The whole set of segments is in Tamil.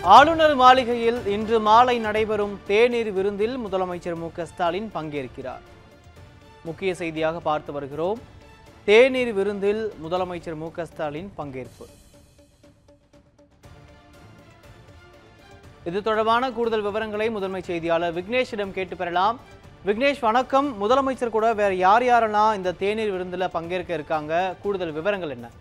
ஆளுநர் மாளிகையில் இன்று மாலை நடைபெறும் தேநீர் விருந்தில் முதலமைச்சர் மு க ஸ்டாலின் பங்கேற்கிறார் முக்கிய செய்தியாக பார்த்து வருகிறோம் தேநீர் விருந்தில் முதலமைச்சர் மு க ஸ்டாலின் பங்கேற்பு இது தொடர்பான கூடுதல் விவரங்களை முதன்மை செய்தியாளர் விக்னேஷிடம் கேட்டு பெறலாம் விக்னேஷ் வணக்கம் முதலமைச்சர் கூட வேற யார் யாரெல்லாம் இந்த தேநீர் விருந்துல பங்கேற்க இருக்காங்க கூடுதல் விவரங்கள் என்ன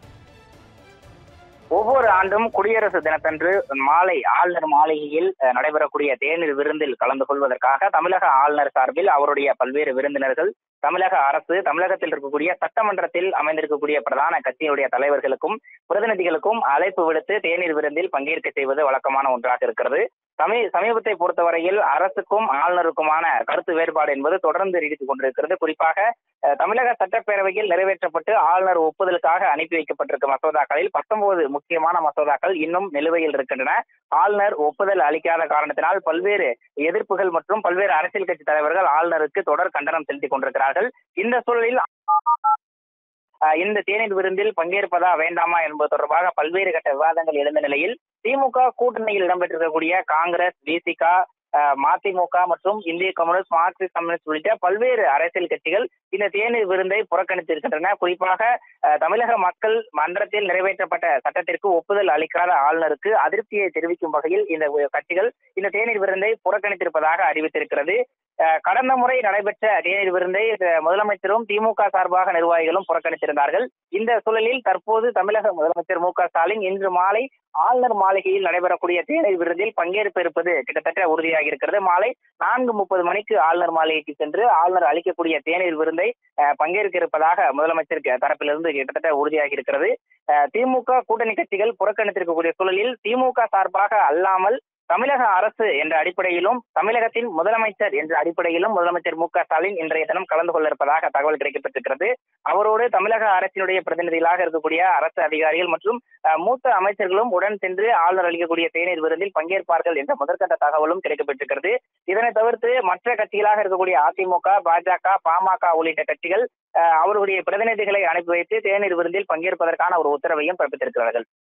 ஒவ்வொரு ஆண்டும் குடியரசு தினத்தன்று மாலை ஆளுநர் மாளிகையில் அஹ், நடைபெறக்கூடிய தேநீர் விருந்தில் கலந்து கொள்வதற்காக தமிழக ஆளுநர் சார்பில் அவருடைய பல்வேறு விருந்தினர்கள் தமிழக அரசு தமிழகத்தில் இருக்கக்கூடிய சட்டமன்றத்தில் அமைந்திருக்கக்கூடிய பிரதான கட்சியினுடைய தலைவர்களுக்கும் பிரதிநிதிகளுக்கும் அழைப்பு விடுத்து தேநீர் விருந்தில் பங்கேற்க செய்வது வழக்கமான ஒன்றாக இருக்கிறது சமீ சமீபத்தை பொறுத்தவரையில் அரசுக்கும் ஆளுநருக்குமான கருத்து வேறுபாடு என்பது தொடர்ந்து நீடித்துக் கொண்டிருக்கிறது குறிப்பாக அஹ், தமிழக சட்டப்பேரவையில் நிறைவேற்றப்பட்டு ஆளுநர் ஒப்புதலுக்காக அனுப்பி வைக்கப்பட்டிருக்கும் மசோதாக்களில் பத்தொன்பது முக்கியமான மசோதாக்கள் இன்னும் நிலுவையில் இருக்கின்றன ஆளுநர் ஒப்புதல் அளிக்காத காரணத்தினால் பல்வேறு எதிர்ப்புகள் மற்றும் பல்வேறு அரசியல் கட்சி தலைவர்கள் ஆளுநருக்கு தொடர் கண்டனம் செலுத்திக் கொண்டிருக்கிறார்கள் இந்த சூழலில் அஹ், இந்த தேநீர் விருந்தில் பங்கேற்பதா வேண்டாமா என்பது தொடர்பாக பல்வேறு கட்ட விவாதங்கள் எழுந்த நிலையில் திமுக கூட்டணியில் இடம்பெற்றிருக்கக்கூடிய காங்கிரஸ் விசிக மதிமுக மற்றும் இந்திய கம்யூனிஸ்ட் மார்க்சிஸ்ட் கம்யூனிஸ்ட் உள்ளிட்ட பல்வேறு அரசியல் கட்சிகள் இந்த தேநீர் விருந்தை புறக்கணித்திருக்கின்றன குறிப்பாக அஹ், தமிழக மக்கள் மன்றத்தில் நிறைவேற்றப்பட்ட சட்டத்திற்கு ஒப்புதல் அளிக்காத ஆளுநருக்கு அதிருப்தியை தெரிவிக்கும் வகையில் இந்த கட்சிகள் இந்த தேநீர் விருந்தை புறக்கணித்திருப்பதாக அறிவித்திருக்கிறது அஹ், கடந்த முறை நடைபெற்ற தேநீர் விருந்தை அஹ், முதலமைச்சரும் திமுக சார்பாக நிர்வாகிகளும் புறக்கணித்திருந்தார்கள் இந்த சூழலில் தற்போது தமிழக முதலமைச்சர் மு க ஸ்டாலின் இன்று மாலை ஆளுநர் மாளிகையில் நடைபெறக்கூடிய தேநீர் விருந்தில் பங்கேற்பு இருப்பது கிட்டத்தட்ட உறுதியாகி இருக்கிறது மாலை நான்கு முப்பது மணிக்கு ஆளுநர் மாளிகைக்கு சென்று ஆளுநர் அளிக்கக்கூடிய தேநீர் விருந்தை அஹ், பங்கேற்க இருப்பதாக முதலமைச்சர் தரப்பிலிருந்து கிட்டத்தட்ட உறுதியாகி இருக்கிறது அஹ், திமுக கூட்டணி கட்சிகள் புறக்கணித்திருக்கக்கூடிய சூழலில் திமுக சார்பாக அல்லாமல் தமிழக அரசு என்ற அடிப்படையிலும் தமிழகத்தின் முதலமைச்சர் என்ற அடிப்படையிலும் முதலமைச்சர் மு க ஸ்டாலின் இன்றைய தினம் கலந்து கொள்ள இருப்பதாக தகவல் கிடைக்கப்பட்டிருக்கிறது அவரோடு தமிழக அரசினுடைய பிரதிநிதிகளாக இருக்கக்கூடிய அரசு அதிகாரிகள் மற்றும் அஹ், மூத்த அமைச்சர்களும் உடன் சென்று ஆளுநர் அளிக்கக்கூடிய தேநீர் விருந்தில் பங்கேற்பார்கள் என்ற முதற்கட்ட தகவலும் கிடைக்கப்பட்டிருக்கிறது இதனை தவிர்த்து மற்ற கட்சிகளாக இருக்கக்கூடிய அதிமுக பாஜக பாமக உள்ளிட்ட கட்சிகள் அஹ், அவர்களுடைய பிரதிநிதிகளை அனுப்பி வைத்து தேநீர் விருந்தில் பங்கேற்பதற்கான ஒரு உத்தரவையும் பிறப்பித்திருக்கிறார்கள்